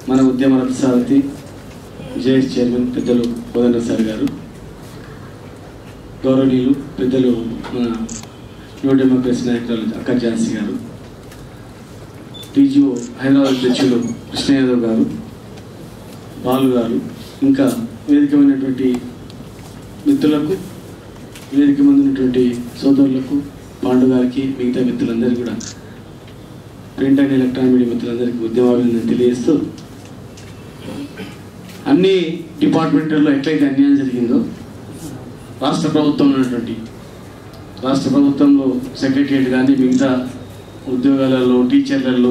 మన ఉద్యమ రథసారథి జేఎస్ చైర్మన్ పెద్దలు కోదండ సార్ గారు గౌరవనీయులు పెద్దలు మన న్యూ డెమోక్రసీ నాయకురాలు అక్క ఝాన్సీ గారు టీజీఓ హైదరాబాద్ అధ్యక్షులు కృష్ణ యాదవ్ గారు బాలు గారు ఇంకా వేదికమైనటువంటి మిత్రులకు వేదిక ముందు ఉన్నటువంటి సోదరులకు పాండు గారికి మిగతా మిత్రులందరికీ కూడా ప్రింట్ అండ్ ఎలక్ట్రానిక్ మీడియా మిత్రులందరికీ ఉద్యమాభినందన తెలియజేస్తూ అన్ని డిపార్ట్మెంట్లలో ఎట్లయితే అన్యాయం జరిగిందో రాష్ట్ర ప్రభుత్వం ఉన్నటువంటి రాష్ట్ర ప్రభుత్వంలో సెక్రటరియట్ కానీ మిగతా ఉద్యోగాలలో టీచర్లలో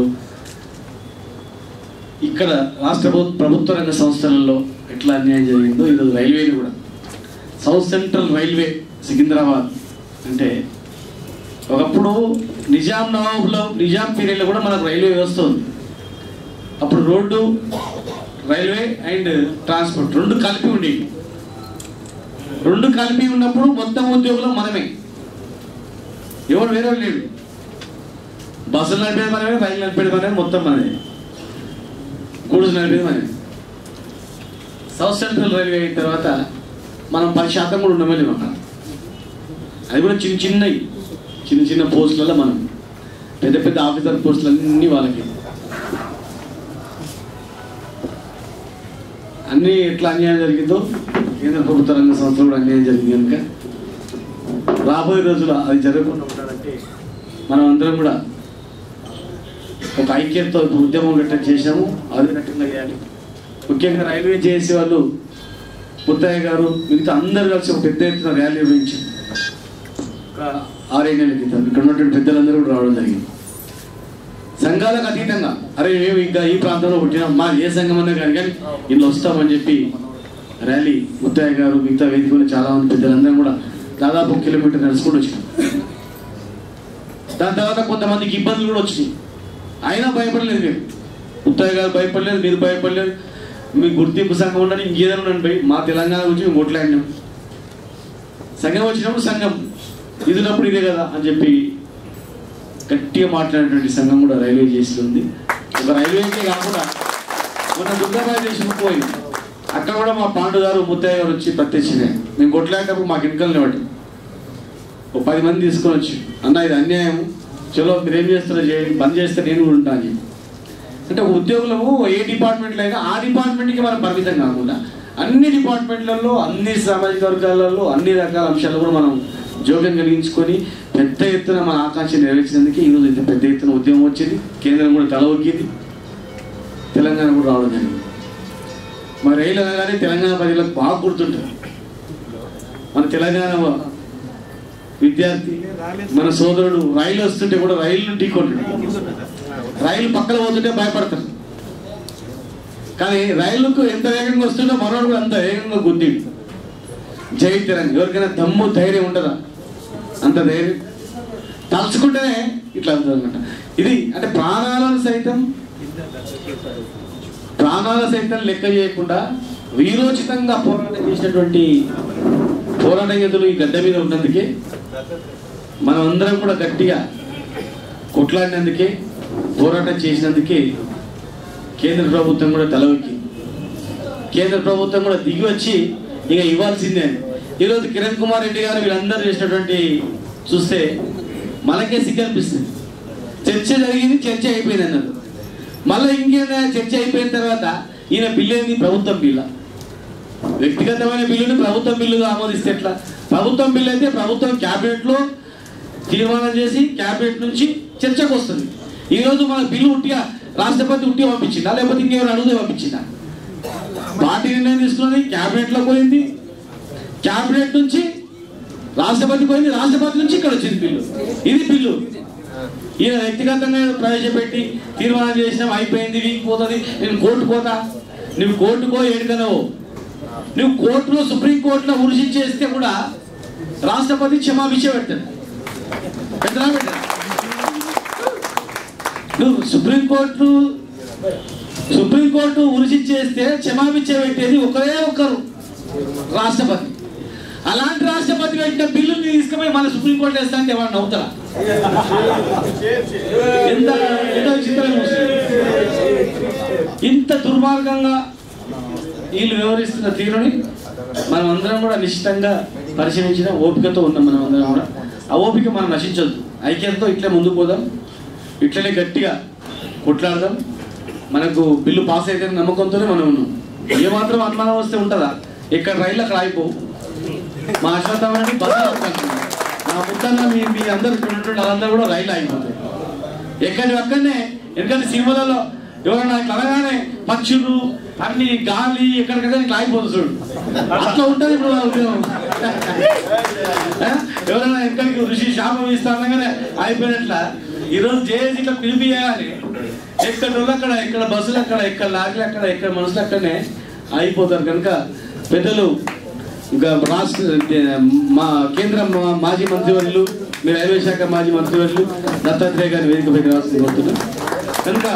ఇక్కడ రాష్ట్ర ప్రభు- ప్రభుత్వ రంగ సంస్థలలో ఎట్లా అన్యాయం జరిగిందో ఈరోజు రైల్వేలు కూడా సౌత్ సెంట్రల్ రైల్వే సికింద్రాబాద్ అంటే ఒకప్పుడు నిజాం నవాబులో నిజాం పీరియడ్లో కూడా మనకు రైల్వే వ్యవస్థ ఉంది అప్పుడు రోడ్డు రైల్వే అండ్ ట్రాన్స్పోర్ట్ రెండు కలిపి ఉండేవి రెండు కలిపి ఉన్నప్పుడు మొత్తం ఉద్యోగులు మనమే ఎవరు వేరే వాళ్ళు లేడు బస్సులు నడిపేది మనమే రైలు నడిపేది మనమే మొత్తం మనమే గూడ్స్ నడిపేది మనమే సౌత్ సెంట్రల్ రైల్వే అయిన తర్వాత మనం పది శాతం కూడా ఉండమని అక్కడ అది కూడా చిన్న చిన్నవి చిన్న చిన్న పోస్టులలో మనం పెద్ద పెద్ద ఆఫీసర్ పోస్టులు అన్నీ వాళ్ళకి అన్నీ ఎట్లా అన్యాయం జరిగిందో కేంద్ర ప్రభుత్వ రంగ సంస్థలు కూడా అన్యాయం జరిగింది కనుక రాబోయే రోజులు అది జరగకుండా ఉండాలంటే మనం అందరం కూడా ఒక ఐక్యతతో ఉద్యమం గట్ట చేశాము అదే రకంగా చేయాలి ముఖ్యంగా రైల్వే చేసే వాళ్ళు ముత్తయ్య గారు మిగతా అందరు కలిసి ఒక పెద్ద ఎత్తున ర్యాలీ నిర్వహించారు ఒక ఆరేడు నెలల క్రితం ఇక్కడ ఉన్నటువంటి పెద్దలందరూ కూడా రావడం జరిగింది సంఘాలకు అతీతంగా అరే మేము ఇంకా ఈ ప్రాంతంలో పుట్టినాం మా ఏ సంఘం అన్నా కానీ కానీ ఇలా వస్తామని చెప్పి ర్యాలీ ముత్తయ్య గారు మిగతా వేదిక ఉన్న చాలా మంది పెద్దలందరూ కూడా దాదాపు ఒక కిలోమీటర్ నడుచుకుంటూ వచ్చినాం దాని తర్వాత కొంతమందికి ఇబ్బందులు కూడా వచ్చినాయి అయినా భయపడలేదు మేము ముత్తయ్య గారు భయపడలేదు మీరు భయపడలేదు మీ గుర్తింపు సంఘం ఉండని ఇంకేదైనా ఉండండి భయ్ మా తెలంగాణ గురించి మేము ఓట్లాడినాం సంఘం వచ్చినప్పుడు సంఘం ఇదినప్పుడు ఇదే కదా అని చెప్పి గట్టిగా మాట్లాడినటువంటి సంఘం కూడా రైల్వే చేస్తుంది ఒక రైల్వేకే కాకుండా మన దుర్గాబాయి దేశం పోయింది అక్కడ కూడా మా పాండు గారు ముత్తయ్య గారు వచ్చి ప్రత్యక్షమే మేము కొట్లాడేటప్పుడు మాకు ఇన్కమ్ లేవటి ఒక పది మంది తీసుకొని వచ్చి అన్న ఇది అన్యాయం చలో మీరు ఏం చేస్తారో చేయండి బంద్ చేస్తే నేను కూడా ఉంటాను అని చెప్పి. అంటే ఒక ఉద్యోగులము ఏ డిపార్ట్మెంట్లో అయినా ఆ డిపార్ట్మెంట్కి మనం పరిమితం కాకుండా అన్ని డిపార్ట్మెంట్లలో అన్ని సామాజిక వర్గాలలో అన్ని రకాల అంశాలు కూడా మనం జోక్యం కలిగించుకొని పెద్ద ఎత్తున మన ఆకాంక్ష నెరవేర్చినందుకే ఈరోజు ఇంత పెద్ద ఎత్తున ఉద్యమం వచ్చింది కేంద్రం కూడా తల ఒగ్గింది తెలంగాణ కూడా రావడం జరిగింది మరి రైలు అనగానే తెలంగాణ ప్రజలకు బాగా గుర్తుంటుంది మన తెలంగాణ విద్యార్థి మన సోదరుడు రైలు వస్తుంటే కూడా రైలు ఢీకొంటాడు రైలు పక్కన పోతుంటే భయపడతారు కానీ రైలుకు ఎంత వేగంగా వస్తుందో మనోడు కూడా అంత వేగంగా గుద్దిండు జై తెలంగాణ ఎవరికైనా దమ్ము ధైర్యం ఉండదా అంత ధైర్యం తలుచుకుంటేనే ఇట్లా అవుతుందన్నమాట ఇది అంటే ప్రాణాలను సైతం ప్రాణాల సైతం లెక్క చేయకుండా వీరోచితంగా పోరాటం చేసినటువంటి పోరాట యోధులు ఈ గడ్డ మీద ఉన్నందుకే మనం అందరం కూడా గట్టిగా కొట్లాడినందుకే పోరాటం చేసినందుకే కేంద్ర ప్రభుత్వం కూడా తలవెక్కి కేంద్ర ప్రభుత్వం కూడా దిగి వచ్చి ఇక ఇవ్వాల్సిందే అని ఈరోజు కిరణ్ కుమార్ రెడ్డి గారు వీళ్ళందరూ చేసినటువంటి చూస్తే మనకే సిగ్గనిపిస్తుంది చర్చ జరిగింది చర్చ అయిపోయింది అన్నారు మళ్ళీ ఇంకేమైనా చర్చ అయిపోయిన తర్వాత ఈయన బిల్లు ఏంది ప్రభుత్వం బిల్ల వ్యక్తిగతమైన బిల్లుని ప్రభుత్వం బిల్లుగా ఆమోదిస్తే ఎట్లా ప్రభుత్వం బిల్లు అయితే ప్రభుత్వం క్యాబినెట్లో తీర్మానం చేసి క్యాబినెట్ నుంచి చర్చకు వస్తుంది ఈరోజు మన బిల్లు ఉట్టిగా రాష్ట్రపతి ఉట్టిగా పంపించిందా లేకపోతే ఇంకెవరు అడుగుదే పంపించిందా పార్టీ నిర్ణయం తీసుకున్నది క్యాబినెట్లో పోయింది క్యాబినెట్ నుంచి రాష్ట్రపతి పోయింది రాష్ట్రపతి నుంచి ఇక్కడ వచ్చింది బిల్లు ఇది బిల్లు ఈయన వ్యక్తిగతంగా ప్రవేశపెట్టి తీర్మానం చేసినాం అయిపోయింది వీక్ పోతుంది నేను కోర్టు పోతా నువ్వు కోర్టుకో ఏడుకనవో నువ్వు కోర్టులో సుప్రీంకోర్టులో ఉరిసి చేస్తే కూడా రాష్ట్రపతి క్షమాభిక్ష పెడతాడు పెద్దలా పెట్టాడు నువ్వు సుప్రీంకోర్టు సుప్రీంకోర్టు ఉరిసి చేస్తే క్షమాభిక్ష పెట్టేది ఒకరే ఒకరు రాష్ట్రపతి అలాంటి రాష్ట్రపతి పెట్టిన బిల్లుని తీసుకుపోయి మన సుప్రీంకోర్టు వేస్తా అంటే ఎవరు నవ్వుతారా ఎంత ఎంత విచిత్రంగా వస్తుంది ఇంత దుర్మార్గంగా వీళ్ళు వ్యవహరిస్తున్న తీరుని మనం అందరం కూడా నిశ్చితంగా పరిశీలించిన ఓపికతో ఉన్నాం మనం అందరం కూడా ఆ ఓపిక మనం నశించదు ఐక్యతతో ఇట్లే ముందుకు పోదాం ఇట్లనే గట్టిగా కొట్లాడదాం మనకు బిల్లు పాస్ అయితే నమ్మకంతోనే మనం ఉన్నాం ఏమాత్రం అనుమానం వస్తే ఉంటుందా ఇక్కడ రైలు అక్కడ ఆగిపోవు మా అశ్వత్థామని బస్సు ఆపుకుంటున్నాం. నా ముద్దన్న మీ మీ అందరు ఇక్కడ ఉన్నటువంటి వాళ్ళందరూ కూడా రైలు ఆగిపోతాయి ఎక్కడి అక్కడనే ఎందుకంటే సినిమాలలో ఎవరైనా ఇట్లా అనగానే పక్షులు అన్ని గాలి ఎక్కడికక్కడ ఇట్లా ఆగిపోతుంది చూడు అట్లా ఉంటుంది ఇప్పుడు వాళ్ళ ఉద్యోగం ఆ? ఎవరైనా ఎక్కడికి ఋషి శాపం ఇస్తా అనగానే అయిపోయినట్ల ఈరోజు జేఏసీ ఇట్లా పిలిపియాలి ఎక్కడ వాళ్ళు అక్కడ ఎక్కడ బస్సులు అక్కడ ఎక్కడ లారీలు అక్కడ ఎక్కడ మనుషులు అక్కడనే అయిపోతారు కనుక పెద్దలు ఇంకా రాష్ట్ర మా కేంద్ర మా- మాజీ మంత్రివర్యులు మీ రైల్వే శాఖ మాజీ మంత్రివర్యులు దత్తాత్రేయ గారి వేదికపైకి రావాల్సింది కోరుతున్నాం కనుక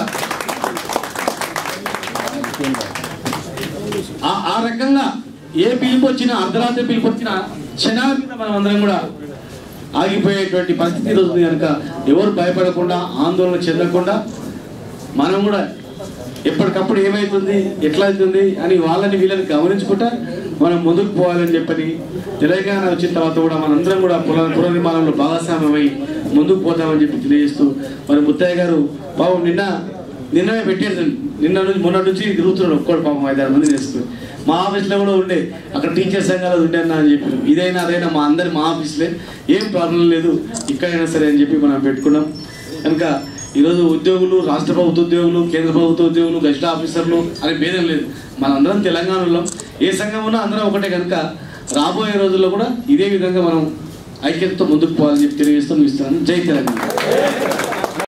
ఆ- ఆ రకంగా ఏ పిలుపు వచ్చినా అర్ధరాత్రి పిలుపు వచ్చినా క్షణాల మీద మనం అందరం కూడా ఆగిపోయేటువంటి పరిస్థితి ఈరోజు ఉంది కనుక ఎవరు భయపడకుండా ఆందోళన చెందకుండా మనం కూడా ఎప్పటికప్పుడు ఏమవుతుంది ఎట్లా అవుతుంది అని వాళ్ళని వీళ్ళని గమనించుకుంటా మనం ముందుకు పోవాలని చెప్పని తెలంగాణ వచ్చిన తర్వాత కూడా మనందరం కూడా పున పునర్నిర్మాణంలో భాగస్వామ్యమై ముందుకు పోతామని చెప్పి తెలియజేస్తూ మరి ముత్తయ్య గారు పాపం నిన్న నిన్ననే పెట్టారు నిన్న నుంచి మొన్న నుంచి తిరుగుతున్నాడు ఒక్కడు పాపం ఐదారు మంది నేర్చుకుని మా ఆఫీస్లో కూడా ఉండే అక్కడ టీచర్ సంఘాలు ఉండే అన్న అని చెప్పి ఇదైనా అదైనా మా అందరి మా ఆఫీస్లే ఏం ప్రాబ్లం లేదు ఇక్కడైనా సరే అని చెప్పి మనం పెట్టుకున్నాం కనుక ఈరోజు ఉద్యోగులు రాష్ట్ర ప్రభుత్వ ఉద్యోగులు కేంద్ర ప్రభుత్వ ఉద్యోగులు గెస్ట్ ఆఫీసర్లు అనే భేదం లేదు మనందరం తెలంగాణలో ఏ సంఘం ఉన్నా అందరం ఒకటే కనుక రాబోయే రోజుల్లో కూడా ఇదే విధంగా మనం ఐక్యతతో ముందుకు పోవాలని చెప్పి తెలియజేస్తూ ముగిస్తున్నాను జై తెలంగాణ